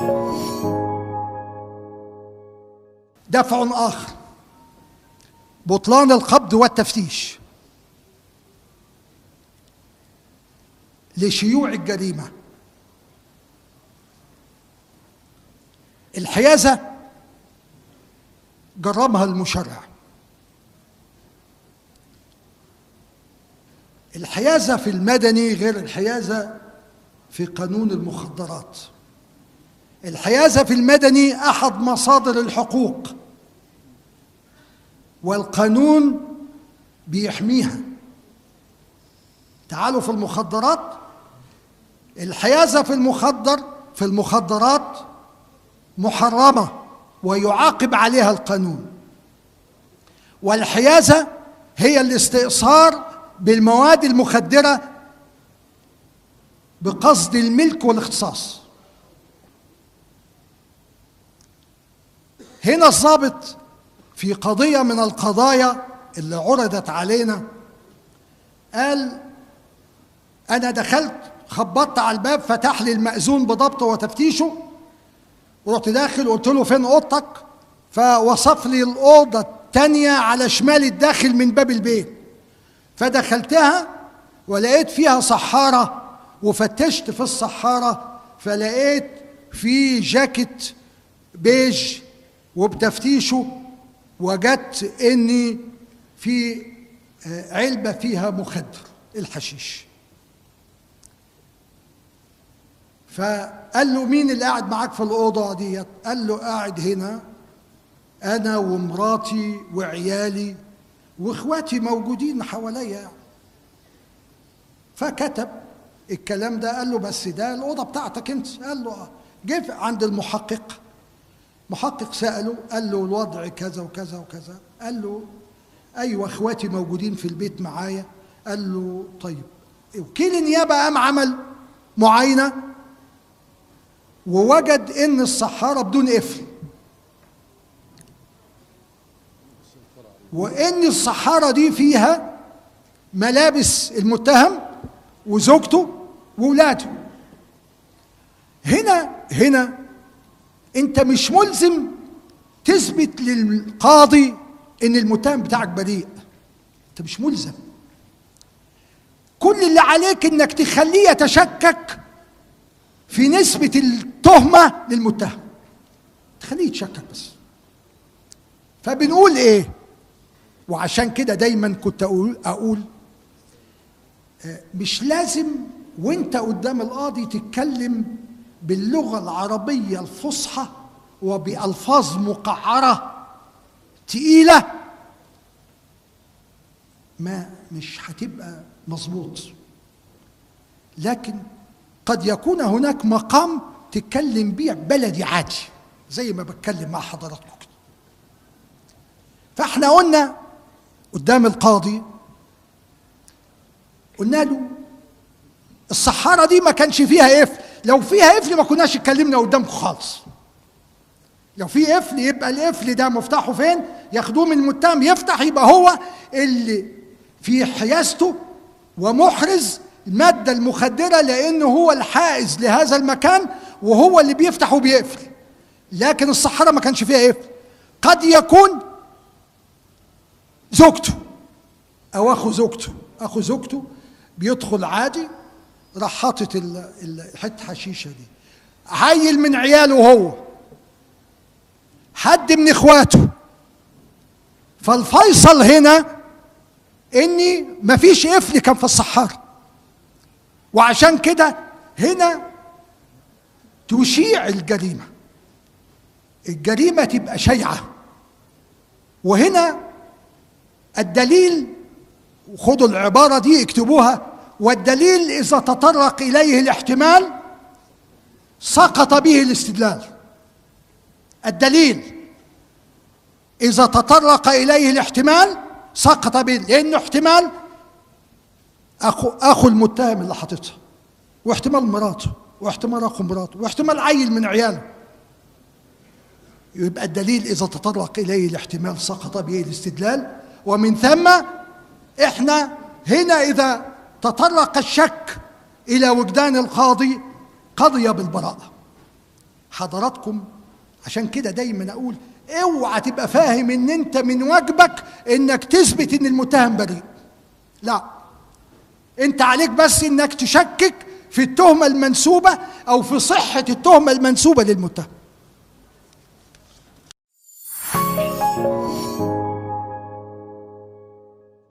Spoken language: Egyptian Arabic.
دفع آخر بطلان القبض والتفتيش لشيوع الجريمة الحيازة جرمها المشرع الحيازة في المدني غير الحيازة في قانون المخدرات الحيازة في المدني أحد مصادر الحقوق والقانون بيحميها تعالوا في المخدرات الحيازة في المخدر في المخدرات محرمة ويعاقب عليها القانون والحيازة هي الاستئثار بالمواد المخدرة بقصد الملك والاختصاص هنا الضابط في قضية من القضايا اللي عرضت علينا قال أنا دخلت خبطت على الباب فتح لي المأذون بضبطه وتفتيشه ورحت داخل قلت له فين أوضتك فوصف لي الأوضة التانية على شمال الداخل من باب البيت فدخلتها ولقيت فيها صحارة وفتشت في الصحارة فلقيت في جاكيت بيج وبتفتيشه وجدت اني في علبة فيها مخدر الحشيش فقال له مين اللي قاعد معاك في الأوضة ديت قال له قاعد هنا أنا ومراتي وعيالي واخواتي موجودين حواليا فكتب الكلام ده قال له بس ده الأوضة بتاعتك أنت قال له آه. جه عند المحقق محقق سأله قال له الوضع كذا وكذا وكذا قال له أيوة إخواتي موجودين في البيت معايا قال له طيب وكيل النيابة قام عمل معاينة ووجد إن الصحارة بدون قفل وإن الصحارة دي فيها ملابس المتهم وزوجته وولاده هنا هنا انت مش ملزم تثبت للقاضي ان المتهم بتاعك بريء انت مش ملزم كل اللي عليك انك تخليه يتشكك في نسبة التهمة للمتهم تخليه يتشكك بس فبنقول ايه وعشان كده دايما كنت اقول اقول مش لازم وانت قدام القاضي تتكلم باللغة العربية الفصحى وبألفاظ مقعرة تقيلة ما مش هتبقى مظبوط لكن قد يكون هناك مقام تتكلم بيه بلدي عادي زي ما بتكلم مع حضراتكم كده فاحنا قلنا قدام القاضي قلنا له الصحارة دي ما كانش فيها قفل لو فيها قفل ما كناش اتكلمنا قدامكم خالص لو في قفل يبقى القفل ده مفتاحه فين ياخدوه من المتهم يفتح يبقى هو اللي في حيازته ومحرز المادة المخدرة لأنه هو الحائز لهذا المكان وهو اللي بيفتح وبيقفل لكن الصحارة ما كانش فيها قفل قد يكون زوجته أو أخو زوجته أخو زوجته بيدخل عادي راح حاطط الحته حشيشه دي عيل من عياله هو حد من اخواته فالفيصل هنا اني مفيش قفل كان في الصحارى وعشان كده هنا تشيع الجريمه الجريمه تبقى شيعه وهنا الدليل خدوا العباره دي اكتبوها والدليل إذا تطرق إليه الاحتمال سقط به الاستدلال الدليل إذا تطرق إليه الاحتمال سقط به لأنه احتمال أخو, أخو المتهم اللي حاططها واحتمال مراته واحتمال أخو مراته واحتمال عيل من عياله يبقى الدليل إذا تطرق إليه الاحتمال سقط به الاستدلال ومن ثم إحنا هنا إذا تطرق الشك الى وجدان القاضي قضي بالبراءه حضراتكم عشان كده دايما اقول اوعى تبقى فاهم ان انت من واجبك انك تثبت ان المتهم بريء لا انت عليك بس انك تشكك في التهمه المنسوبه او في صحه التهمه المنسوبه للمتهم